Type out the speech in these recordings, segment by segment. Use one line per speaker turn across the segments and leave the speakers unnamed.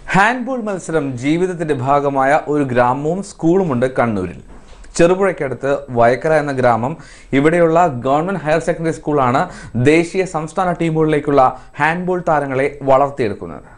handball മത്സരം ജീവിതത്തിന്റെ ഭാഗമായ ഒരു ഗ്രാമവും സ്കൂളുമുണ്ട് കണ്ണൂരിൽ ചെറുപുഴയ്ക്കടുത്ത് വയക്കര എന്ന ഗ്രാമം ഇവിടെയുള്ള ഗവൺമെന്റ് ഹയർ സെക്കൻഡറി സ്കൂളാണ് ദേശീയ സംസ്ഥാന ടീമുകളിലേക്കുള്ള ഹാൻഡ്ബോൾ താരങ്ങളെ വളർത്തിയെടുക്കുന്നത്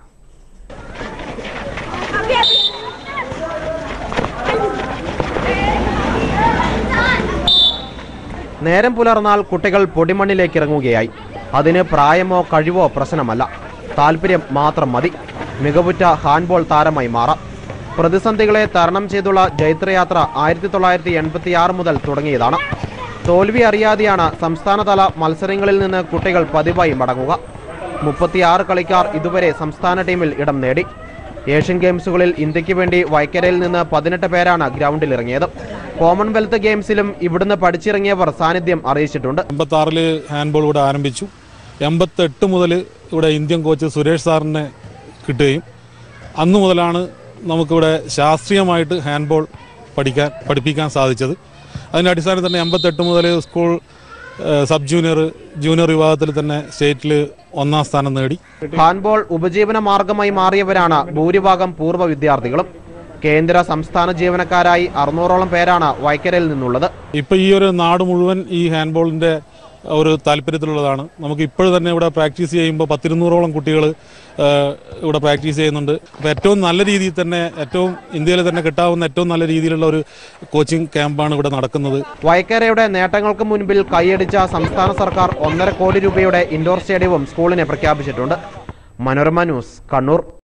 നേരം പുലർന്നാൽ കുട്ടികൾ പൊടിമണ്ണിലേക്ക് ഇറങ്ങുകയായി അതിന് പ്രായമോ കഴിവോ പ്രശ്നമല്ല താല്പര്യം മാത്രം മതി മികവുറ്റ ഹാൻഡ്ബോൾ താരമായി മാറാം പ്രതിസന്ധികളെ തരണം ചെയ്തുള്ള ജൈത്രയാത്ര ആയിരത്തി തൊള്ളായിരത്തി എൺപത്തി ആറ് മുതൽ തുടങ്ങിയതാണ് തോൽവി അറിയാതെയാണ് സംസ്ഥാനതല മത്സരങ്ങളിൽ നിന്ന് കുട്ടികൾ പതിവായി മടങ്ങുക മുപ്പത്തിയാറ് കളിക്കാർ ഇതുവരെ സംസ്ഥാന ടീമിൽ ഇടം നേടി ഏഷ്യൻ ഗെയിംസുകളിൽ ഇന്ത്യക്ക് വേണ്ടി വൈക്കരയിൽ നിന്ന് പതിനെട്ട് പേരാണ് ഗ്രൗണ്ടിൽ ഇറങ്ങിയത് കോമൺവെൽത്ത് ഗെയിംസിലും ഇവിടുന്ന് പഠിച്ചിറങ്ങിയവർ സാന്നിധ്യം അറിയിച്ചിട്ടുണ്ട്
എൺപത്തി ആറില് ഹാൻഡ്ബോൾ ഇവിടെ ആരംഭിച്ചു എൺപത്തെട്ട് മുതൽ ഇവിടെ ഇന്ത്യൻ കോച്ച് സുരേഷ് സാറിനെ കിട്ടുകയും അന്നു മുതലാണ് നമുക്കിവിടെ ശാസ്ത്രീയമായിട്ട് ഹാൻഡ്ബോൾ പഠിക്കാൻ പഠിപ്പിക്കാൻ സാധിച്ചത് അതിൻ്റെ അടിസ്ഥാനത്തിൽ തന്നെ എൺപത്തെട്ട് മുതൽ സ്കൂൾ ഏഹ്, സബ് ജൂനിയർ ജൂനിയർ വിഭാഗത്തിൽ തന്നെ സ്റ്റേറ്റിൽ ഒന്നാം സ്ഥാനം നേടി
ഹാൻഡ്ബോൾ ഉപജീവന മാർഗമായി മാറിയവരാണ് ഭൂരിഭാഗം പൂർവ്വ വിദ്യാർത്ഥികളും കേന്ദ്ര സംസ്ഥാന ജീവനക്കാരായി അറുന്നൂറോളം പേരാണ് വൈക്കരയിൽ നിന്നുള്ളത്
ഇപ്പൊ ഈ ഒരു നാട് മുഴുവൻ ഈ ഹാൻഡ്ബോളിന്റെ ഒരു താല്പര്യത്തിലുള്ളതാണ് നമുക്ക് ഇപ്പോഴും തന്നെ ഇവിടെ പ്രാക്ടീസ് ചെയ്യുമ്പോൾ പത്തിരുന്നൂറോളം കുട്ടികൾ ഇവിടെ പ്രാക്ടീസ് ചെയ്യുന്നുണ്ട് അപ്പോൾ ഏറ്റവും നല്ല രീതിയിൽ തന്നെ ഏറ്റവും ഇന്ത്യയിൽ തന്നെ കിട്ടാവുന്ന ഏറ്റവും നല്ല രീതിയിലുള്ള ഒരു കോച്ചിങ് ക്യാമ്പാണ് ഇവിടെ നടക്കുന്നത്
വൈക്കരയുടെ നേട്ടങ്ങൾക്ക് മുൻപിൽ കൈയടിച്ച സംസ്ഥാന സർക്കാർ ഒന്നര കോടി രൂപയുടെ ഇൻഡോർ സ്റ്റേഡിയവും സ്കൂളിനെ പ്രഖ്യാപിച്ചിട്ടുണ്ട് മനോരമ ന്യൂസ് കണ്ണൂർ